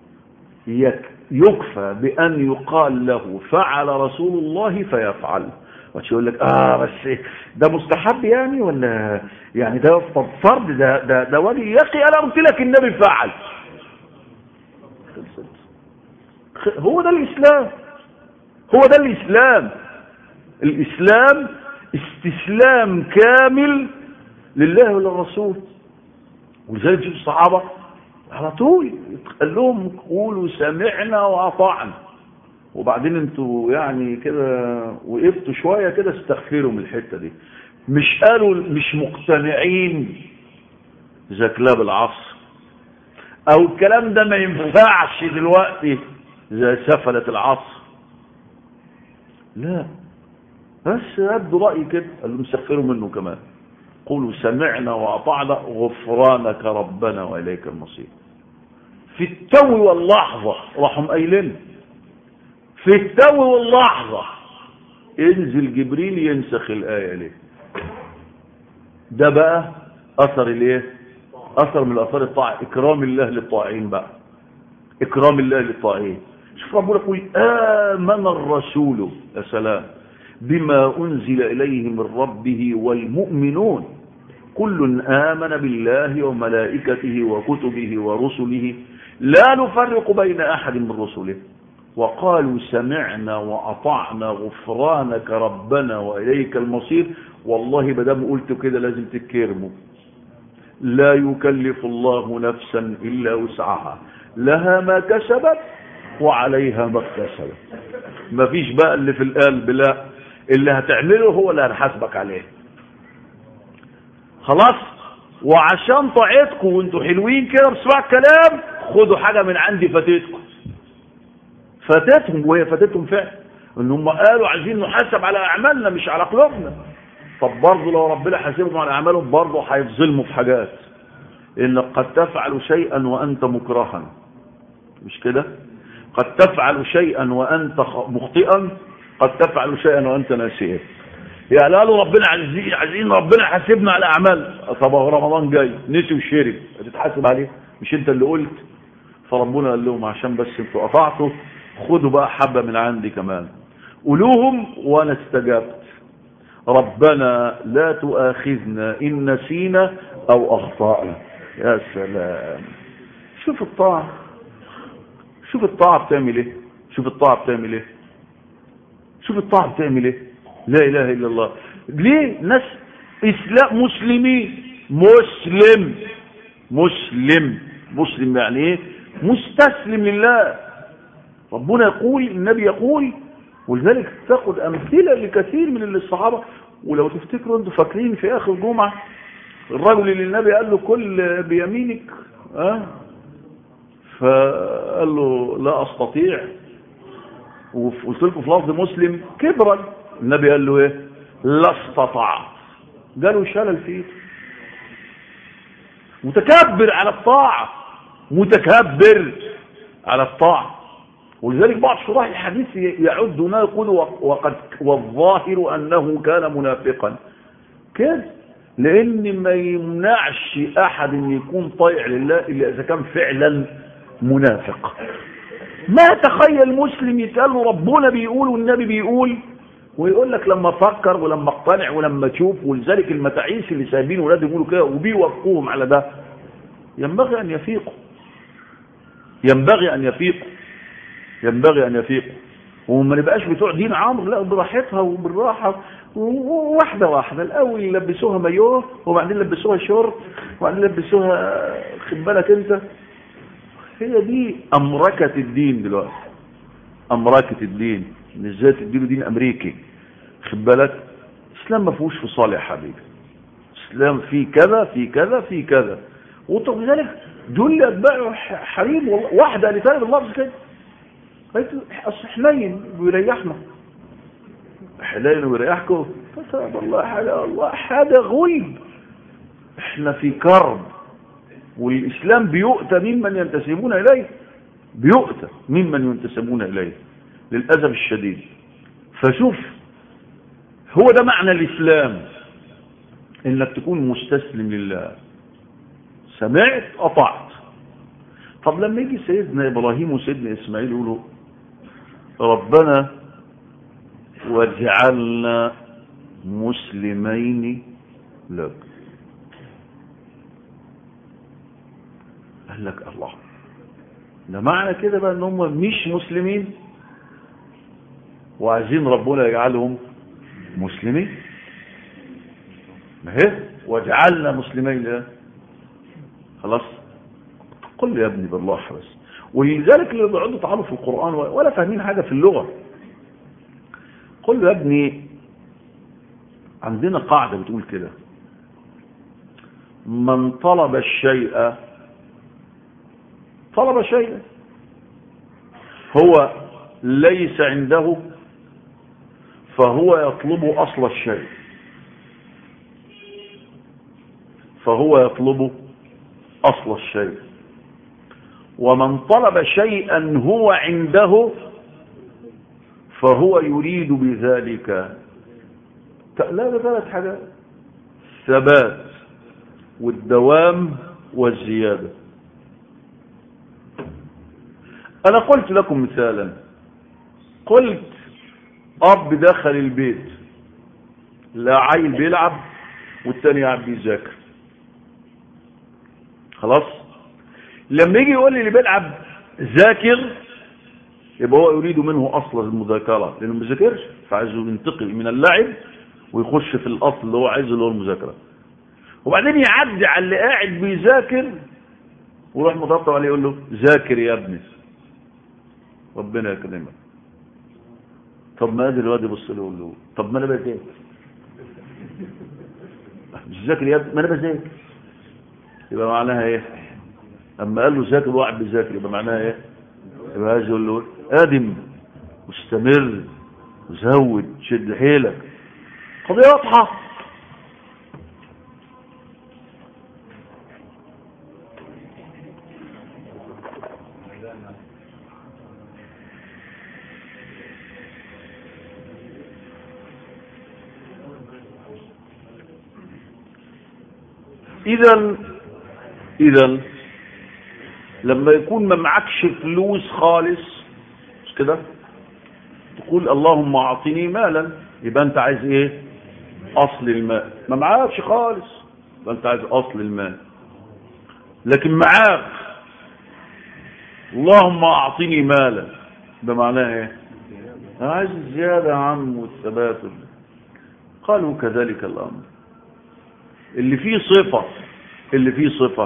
يكفى بأن يقال له فعل رسول الله فيفعل يقول لك اه بس ده مستحب يعني ولا يعني ده فرض ده ده ده واجب يا اخي انا قلت لك النبي فعل هو ده الإسلام هو ده الإسلام الإسلام استسلام كامل لله وللرسول ولذلك جيب الصحابة على طول قال لهم قولوا سمعنا وأطعنا وبعدين انتوا يعني كده وقفتوا شوية كده استغفروا من الحتة دي مش قالوا مش مقتنعين زي كلاب العصر او الكلام ده ما ينفعش دلوقتي زي سفلة العصر لا بس ابدوا رأي كده قال لهم استغفروا منه كمان قولوا سمعنا وأطعنا غفرانك ربنا وإليك المصير في التو واللحظة راحوا قايلين في التو واللحظة انزل جبريل ينسخ الآية ليه ده بقى أثر الايه أثر من الأثار الطاعة إكرام الله للطاعين بقى إكرام الله للطاعين شوف ربنا يقول آمن الرسول يا سلام بما أنزل إليه من ربه والمؤمنون كل آمن بالله وملائكته وكتبه ورسله لا نفرق بين أحد من رسله وقالوا سمعنا وأطعنا غفرانك ربنا وإليك المصير والله بدام قلت كده لازم تتكرموا لا يكلف الله نفسا إلا وسعها لها ما كسبت وعليها ما اكتسبت مفيش بقى اللي في القلب لا اللي هتعمله هو اللي هنحاسبك عليه خلاص وعشان طاعتكم وانتوا حلوين كده بسمع الكلام خدوا حاجة من عندي فاتتكم فاتتهم وهي فاتتهم فعلا ان هم قالوا عايزين نحاسب على اعمالنا مش على قلوبنا طب برضه لو ربنا حاسبهم على اعمالهم برضه هيتظلموا في حاجات انك قد تفعل شيئا وانت مكرها مش كده قد تفعل شيئا وانت مخطئا قد تفعل شيئا وانت ناسيا يعني قالوا ربنا عايزين عايزين ربنا حاسبنا على اعمال طب هو رمضان جاي نسي وشرب هتتحاسب عليه مش انت اللي قلت فربنا قال لهم عشان بس انتوا قطعتوا خدوا بقى حبه من عندي كمان قولوهم وانا استجبت ربنا لا تؤاخذنا ان نسينا او اخطانا يا سلام شوف الطاعه شوف الطاعه بتعمل ايه شوف الطاعه بتعمل ايه شوف الطاعه بتعمل ايه لا اله الا الله ليه ناس اسلام مسلمين مسلم مسلم مسلم يعني ايه مستسلم لله ربنا يقول النبي يقول ولذلك تاخد امثله لكثير من اللي الصحابه ولو تفتكروا انتوا فاكرين في اخر الجمعه الرجل اللي النبي قال له كل بيمينك ها فقال له لا استطيع وقلت لكم في لفظ مسلم كبرا النبي قال له ايه لا استطعت قالوا شلل فيه متكبر على الطاعه متكبر على الطاعه ولذلك بعض شراح الحديث يعد هنا يقول وقد والظاهر انه كان منافقا كده لان ما يمنعش احد ان يكون طائع لله الا اذا كان فعلا منافق ما تخيل مسلم يتقال له ربنا بيقول والنبي بيقول ويقول لك لما افكر ولما اقتنع ولما اشوف ولذلك المتاعيس اللي سايبين ولاد يقولوا كده وبيوقفوهم على ده ينبغي ان يفيقوا ينبغي ان يفيقوا ينبغي ان يفيقوا وما نبقاش بتوع دين عمرو لا براحتها وبالراحه واحده واحده الاول يلبسوها مايوه وبعدين يلبسوها شورت وبعدين يلبسوها خد بالك انت هي دي امركه الدين دلوقتي امركه الدين بالذات الدين دين امريكي خد بالك الاسلام ما فيهوش فصال يا حبيبي الاسلام فيه كذا فيه كذا فيه كذا ولذلك دول اللي اتباعوا حريم واحده اللي تاني باللفظ كده اصل حنين ويريحنا حنين ويريحكم فتاب الله حاجه الله حاجه غلب احنا في كرب والاسلام بيؤتى ممن ينتسبون اليه بيؤتى ممن ينتسبون اليه للاسف الشديد فشوف هو ده معنى الاسلام انك تكون مستسلم لله سمعت قطعت طب لما يجي سيدنا ابراهيم وسيدنا اسماعيل يقولوا ربنا واجعلنا مسلمين لك قال لك الله ده معنى كده بقى ان هم مش مسلمين وعايزين ربنا يجعلهم مسلمين ما هي واجعلنا مسلمين له خلاص قل يا ابني بالله بس ولذلك اللي بيقعدوا يتعالوا في القرآن ولا فاهمين حاجة في اللغة قل يا ابني عندنا قاعدة بتقول كده من طلب الشيء طلب شيئا هو ليس عنده فهو يطلب أصل الشيء فهو يطلب أصل الشيء ومن طلب شيئا هو عنده فهو يريد بذلك لا ده ثلاث حاجات الثبات والدوام والزيادة أنا قلت لكم مثالا قلت أب دخل البيت لا عيل بيلعب والتاني قاعد بيذاكر خلاص لما يجي يقول لي اللي بيلعب ذاكر يبقى هو يريد منه اصل المذاكره لانه ما بيذاكرش فعايزه ينتقل من اللعب ويخش في الاصل اللي هو عايزه اللي هو المذاكره وبعدين يعدي على اللي قاعد بيذاكر ويروح مطبطب عليه يقول له ذاكر يا ابني ربنا يكرمك طب ما ادري الواد يبص له يقول له طب ما انا بذاكر مش ذاكر يا ابني ما انا بذاكر يبقى معناها ايه اما قال له ذاكر واحد بيذاكر يبقى معناها ايه يبقى عايز يقول له ادم واستمر وزود شد حيلك قضيه واضحه اذا اذا لما يكون ما معكش فلوس خالص مش كده تقول اللهم اعطني مالا يبقى انت عايز ايه اصل المال ما معكش خالص يبقى انت عايز اصل المال لكن معاك اللهم اعطني مالا ده معناه ايه انا عايز الزياده يا عم والثبات قالوا كذلك الامر اللي فيه صفة اللي فيه صفة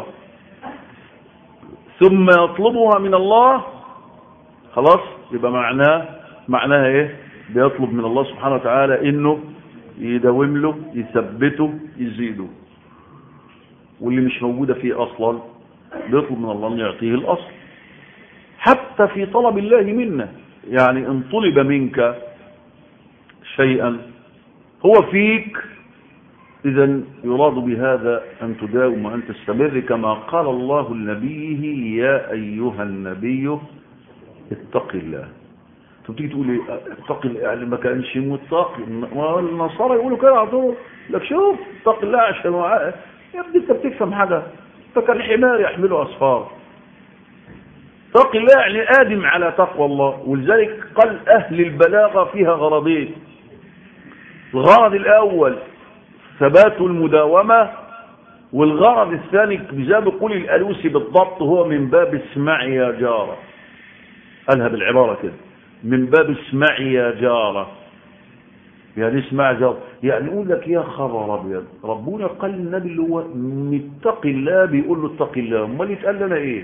ثم يطلبها من الله خلاص يبقى معناه معناها ايه بيطلب من الله سبحانه وتعالى انه يداوم له يثبته يزيده واللي مش موجودة فيه اصلا بيطلب من الله ان يعطيه الاصل حتى في طلب الله منا يعني ان طلب منك شيئا هو فيك إذا يراد بهذا أن تداوم وأن تستمر كما قال الله لنبيه يا أيها النبي اتق الله تبتدي تقول لي اتق الله يعني ما كانش متقي النصارى يقولوا كده على طول لك شوف اتق الله عشان وعاء يا ابني انت بتفهم حاجه فكان الحمار يحمله اصفار اتق الله يعني ادم على تقوى الله ولذلك قال اهل البلاغه فيها غرضين الغرض الاول ثبات المداومة والغرض الثاني زي ما بيقول الألوسي بالضبط هو من باب اسمعي يا جارة قالها بالعبارة كده من باب اسمعي يا جارة يعني اسمع جارة يعني يقول لك يا خبر أبيض ربنا قال النبي اللي هو متقي الله بيقول له اتقي الله امال يتقال لنا ايه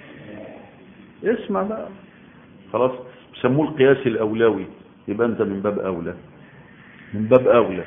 اسمع بقى خلاص بيسموه القياس الأولوي يبقى انت من باب أولى من باب أولى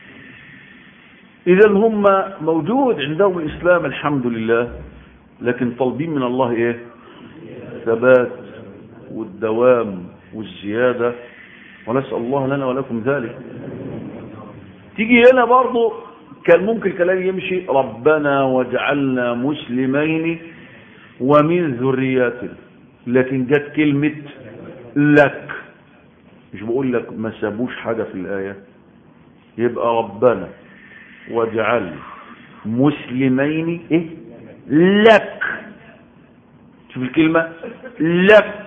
إذا هم موجود عندهم الإسلام الحمد لله لكن طالبين من الله إيه ثبات والدوام والزيادة ونسأل الله لنا ولكم ذلك تيجي هنا برضو كان ممكن الكلام يمشي ربنا واجعلنا مسلمين ومن ذرياتنا لكن جت كلمة لك مش بقول لك ما سابوش حاجة في الآية يبقى ربنا واجعل مسلمين ايه لك شوف الكلمة لك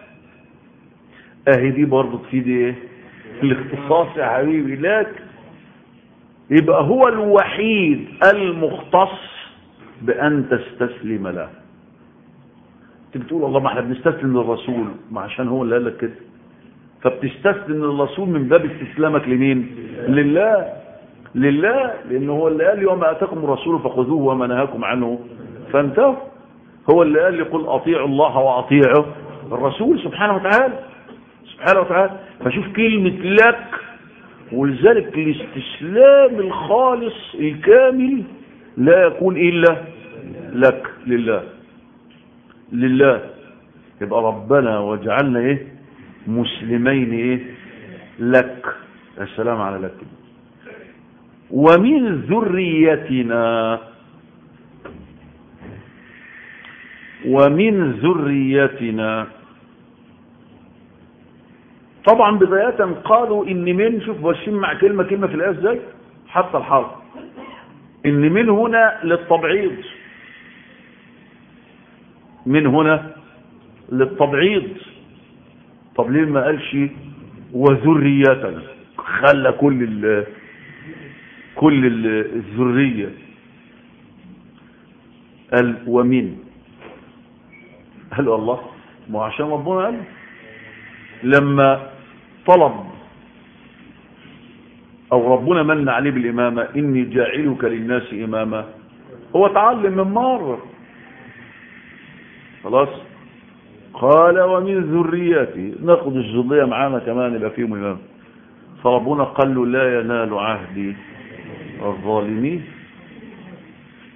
اهي دي برضه تفيد ايه الاختصاص يا حبيبي لك يبقى هو الوحيد المختص بان تستسلم له انت بتقول الله ما احنا بنستسلم للرسول ما عشان هو اللي قال لك كده فبتستسلم للرسول من باب استسلامك لمين لله لله لانه هو اللي قال لي وما اتاكم الرسول فخذوه وما نهاكم عنه فانتهوا هو اللي قال لي قل اطيعوا الله واطيعوا الرسول سبحانه وتعالى سبحانه وتعالى فشوف كلمة لك ولذلك الاستسلام الخالص الكامل لا يكون إلا لك لله لله يبقى ربنا واجعلنا ايه مسلمين ايه لك السلام على لك ومن ذريتنا ومن ذريتنا طبعا بداية قالوا ان من شوف ماشيين مع كلمة كلمة في الآية ازاي حتى الحرف ان من هنا للتبعيض من هنا للتبعيض طب ليه ما قالش وذريتنا خلى كل ال كل ال الذرية قال ومن قالوا الله ما عشان ربنا قال لما طلب او ربنا من عليه بالامامة اني جاعلك للناس اماما هو تعلم من مرة خلاص قال ومن ذريتي ناخد الذرية معانا كمان يبقى فيهم امام فربنا قال له لا ينال عهدي الظالمين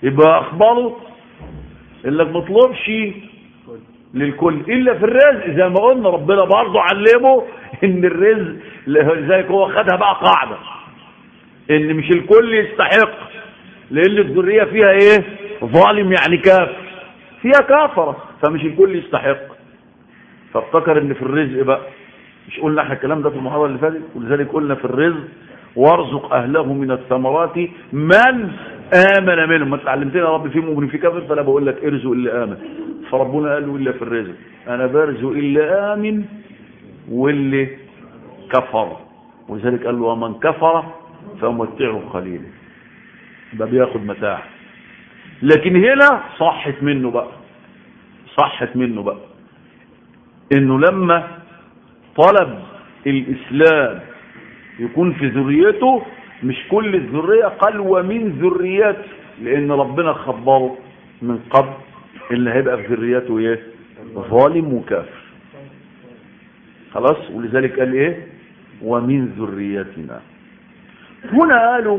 يبقى اخبره انك ما تطلبش للكل الا في الرزق زي ما قلنا ربنا برضه علمه ان الرزق زي هو خدها بقى قاعده ان مش الكل يستحق لان الذريه فيها ايه ظالم يعني كافر فيها كافره فمش الكل يستحق فافتكر ان في الرزق بقى مش قلنا احنا الكلام ده في المحاضره اللي فاتت ولذلك قلنا في الرزق وارزق اهله من الثمرات من امن منهم ما اتعلمتنا يا رب في مؤمن في كافر فانا بقول لك ارزق اللي امن فربنا قال له الا في الرزق انا برزق اللي امن واللي كفر ولذلك قال له ومن كفر فمتعه قليلا ده بياخد متاع لكن هنا صحت منه بقى صحت منه بقى انه لما طلب الاسلام يكون في ذريته مش كل الذرية قال ومن ذريته لان ربنا خبره من قبل اللي هيبقى في ذريته ايه ظالم وكافر خلاص ولذلك قال ايه ومن ذريتنا هنا قالوا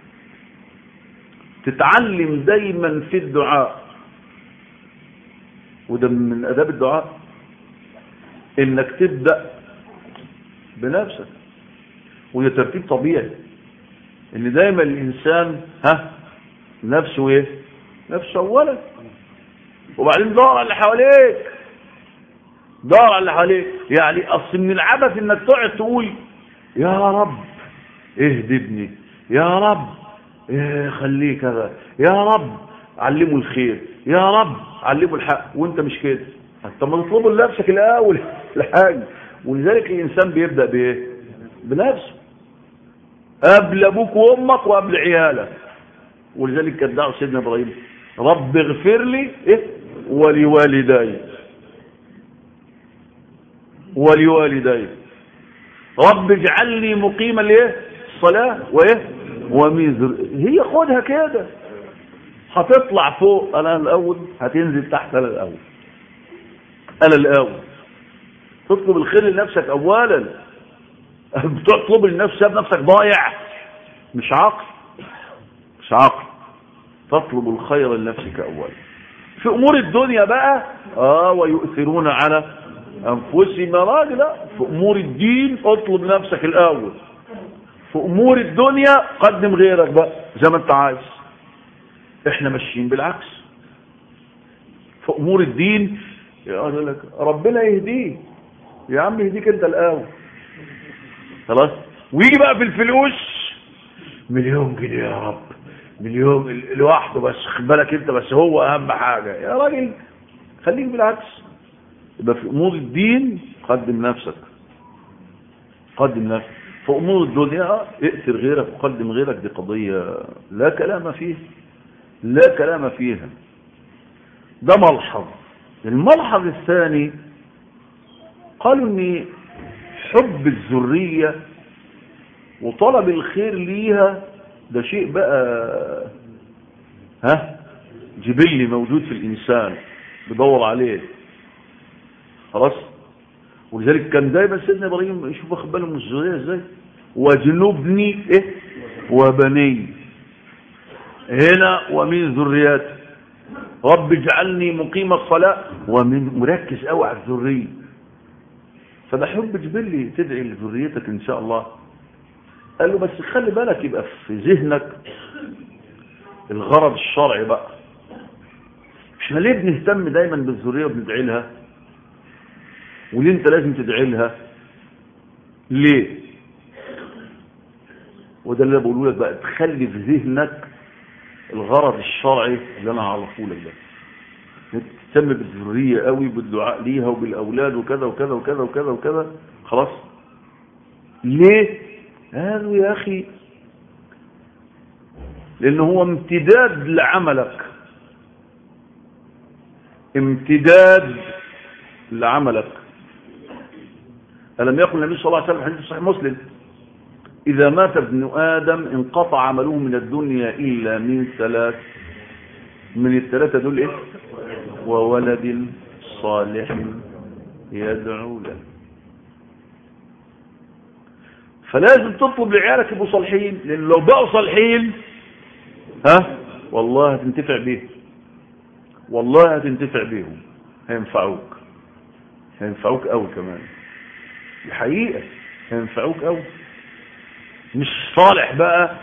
تتعلم دايما في الدعاء وده من اداب الدعاء انك تبدأ بنفسك وده ترتيب طبيعي ان دايما الانسان ها نفسه ايه نفسه اولا وبعدين دور على اللي حواليك دور على اللي حواليك يعني اصل من العبث انك تقعد تقول يا رب اهدي ابني يا رب إيه خليه كذا يا رب علمه الخير يا رب علمه الحق وانت مش كده انت ما تطلبه لنفسك الاول الحاجه ولذلك الانسان بيبدا بايه بنفسه قبل ابوك وامك وقبل عيالك ولذلك كان دعوه سيدنا ابراهيم رب اغفر لي إيه؟ ولوالدي ولوالدي رب اجعلني مقيما لايه الصلاه وايه ومن ذر... هي خدها كده هتطلع فوق انا الاول هتنزل تحت انا الاول انا الاول تطلب الخير لنفسك اولا بتطلب لنفسك بنفسك ضايع مش عقل مش عقل تطلب الخير لنفسك اولا في امور الدنيا بقى اه ويؤثرون على انفسهم يا راجل لا في امور الدين اطلب نفسك الاول في امور الدنيا قدم غيرك بقى زي ما انت عايز احنا ماشيين بالعكس في امور الدين يقول لك ربنا يهديه يا عم يهديك انت الاول خلاص ويجي بقى في الفلوس مليون جنيه يا رب مليون لوحده بس خد بالك انت بس هو اهم حاجه يا راجل خليك بالعكس يبقى في امور الدين قدم نفسك قدم نفسك في امور الدنيا ائثر غيرك وقدم غيرك دي قضيه لا كلام فيها لا كلام فيها ده ملحظ الملحظ الثاني قالوا ان حب الذرية وطلب الخير ليها ده شيء بقى ها جبلي موجود في الإنسان بدور عليه خلاص ولذلك كان دايما سيدنا إبراهيم يشوف واخد باله من الذرية ازاي وجنوبني ايه وبني هنا ومن ذرياتي رب اجعلني مقيم الصلاة ومن مركز قوي على الذرية فده حب جبلي تدعي لذريتك ان شاء الله قال له بس خلي بالك يبقى في ذهنك الغرض الشرعي بقى مش ليه بنهتم دايما بالذريه وبندعي لها وليه انت لازم تدعي لها ليه وده اللي بقوله لك بقى تخلي في ذهنك الغرض الشرعي اللي انا هعرفه لك ده تهتم بالذريه قوي بالدعاء ليها وبالاولاد وكذا وكذا وكذا وكذا وكذا خلاص ليه قالوا يا اخي لان هو امتداد لعملك امتداد لعملك ألم يقل النبي صلى الله عليه وسلم حديث صحيح مسلم إذا مات ابن آدم انقطع عمله من الدنيا إلا من ثلاث من الثلاثة دول إيه وولد صالح يدعو له فلازم تطلب لعيالك يبقوا صالحين لأن لو بقوا صالحين ها والله هتنتفع بيهم والله هتنتفع بيهم هينفعوك هينفعوك قوي كمان الحقيقة هينفعوك قوي مش صالح بقى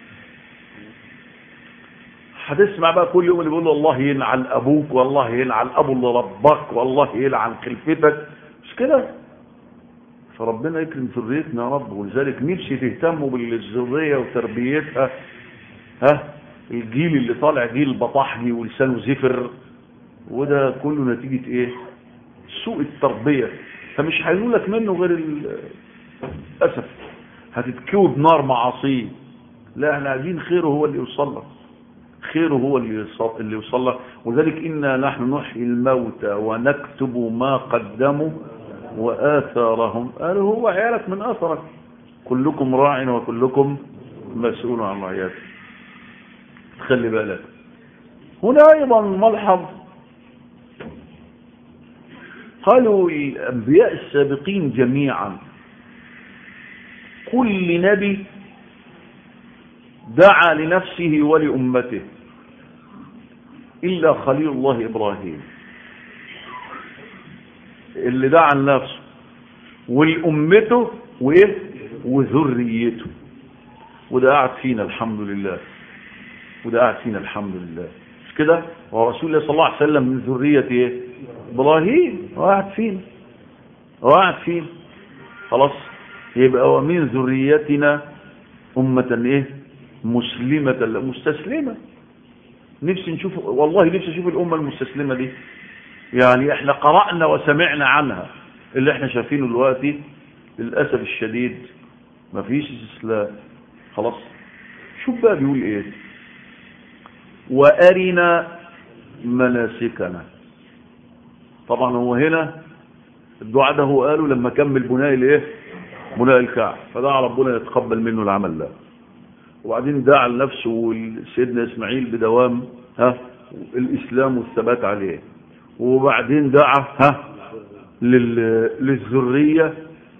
هتسمع بقى كل يوم اللي بيقول والله يلعن ابوك والله يلعن ابو اللي ربك والله يلعن خلفتك مش كده فربنا يكرم ذريتنا يا رب ولذلك نفسي تهتموا بالذريه وتربيتها ها الجيل اللي طالع جيل بطحجي ولسانه زفر وده كله نتيجه ايه سوء التربيه فمش هيقولك منه غير للاسف هتتكوي بنار معاصيه لا احنا عايزين خيره هو اللي يوصل لك خيره هو اللي يوصل اللي يوصل لك ولذلك انا نحن نحيي الموتى ونكتب ما قدموا واثارهم قالوا هو عيالك من اثرك كلكم راع وكلكم مسؤول عن رعيته خلي بالك هنا ايضا ملحظ قالوا الانبياء السابقين جميعا كل نبي دعا لنفسه ولأمته إلا خليل الله إبراهيم اللي دعا لنفسه ولأمته وإيه وذريته وده قاعد فينا الحمد لله وده قاعد فينا الحمد لله مش كده ورسول الله صلى الله عليه وسلم من ذرية إيه إبراهيم وقاعد فينا وقاعد فينا خلاص يبقى ومن ذريتنا أمة إيه مسلمة مستسلمة نفسي نشوف والله نفسي اشوف الامه المستسلمه دي يعني احنا قرأنا وسمعنا عنها اللي احنا شايفينه دلوقتي للاسف الشديد مفيش استسلام خلاص شوف بقى بيقول ايه وارنا مناسكنا طبعا هو هنا الدعاء ده هو قاله لما كمل بناء الايه بناء الكعب فدعا ربنا يتقبل منه العمل ده وبعدين دعا لنفسه وسيدنا اسماعيل بدوام ها الاسلام والثبات عليه وبعدين دعا ها للذريه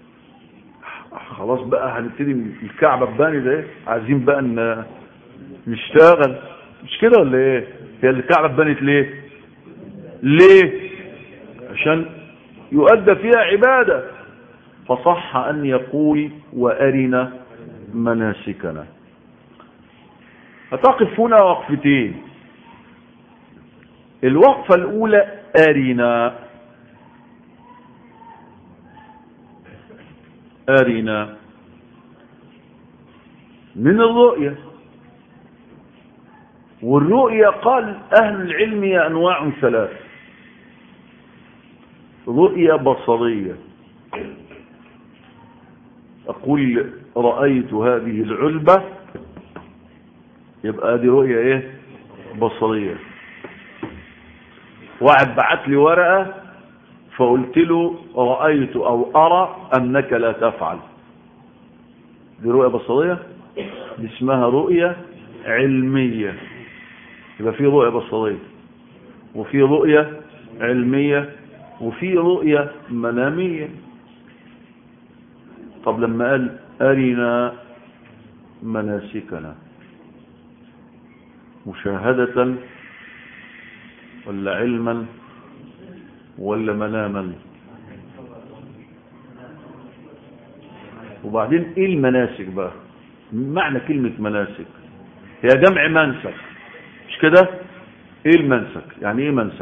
خلاص بقى هنبتدي الكعبه باني ده عايزين بقى ان نشتغل مش كده ولا ايه هي الكعبه بنت ليه ليه عشان يؤدى فيها عباده فصح ان يقول وارنا مناسكنا هتقف هنا وقفتين الوقفة الأولى أرنا أرنا من الرؤية والرؤية قال أهل العلم هي أنواع ثلاث رؤية بصرية أقول رأيت هذه العلبة يبقى دي رؤية ايه بصرية واحد بعت لي ورقة فقلت له رأيت او ارى انك لا تفعل دي رؤية بصرية دي اسمها رؤية علمية يبقى في رؤية بصرية وفي رؤية علمية وفي رؤية منامية طب لما قال أرنا مناسكنا مشاهدة ولا علما ولا مناما وبعدين ايه المناسك بقى معنى كلمة مناسك هي جمع منسك مش كده ايه المنسك يعني ايه منسك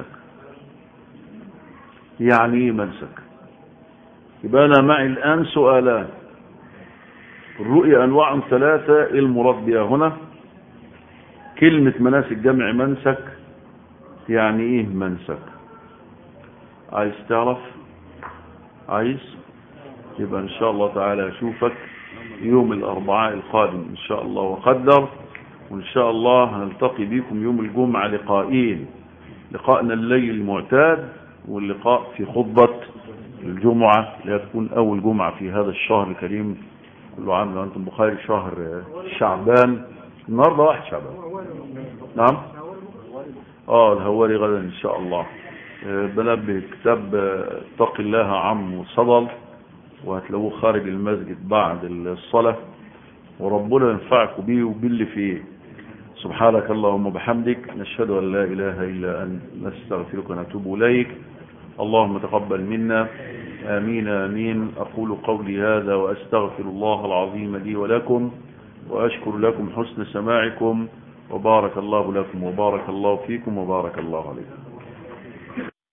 يعني ايه منسك يبقى انا معي الان سؤالان الرؤية انواع ثلاثة ايه المراد بها هنا كلمة مناسك جمع منسك يعني ايه منسك عايز تعرف عايز يبقى ان شاء الله تعالى اشوفك يوم الاربعاء القادم ان شاء الله وقدر وان شاء الله هنلتقي بكم يوم الجمعة لقائين لقاءنا الليل المعتاد واللقاء في خطبة الجمعة اللي تكون اول جمعة في هذا الشهر الكريم كل عام وانتم بخير شهر شعبان النهارده واحد شعبان نعم اه الهواري غدا ان شاء الله بنبه كتاب اتق الله عم صدل وهتلاقوه خارج المسجد بعد الصلاة وربنا ينفعكم بيه وباللي فيه سبحانك اللهم وبحمدك نشهد أن لا إله إلا أن نستغفرك ونتوب إليك اللهم تقبل منا آمين آمين أقول قولي هذا وأستغفر الله العظيم لي ولكم وأشكر لكم حسن سماعكم وبارك الله لكم وبارك الله فيكم وبارك الله عليكم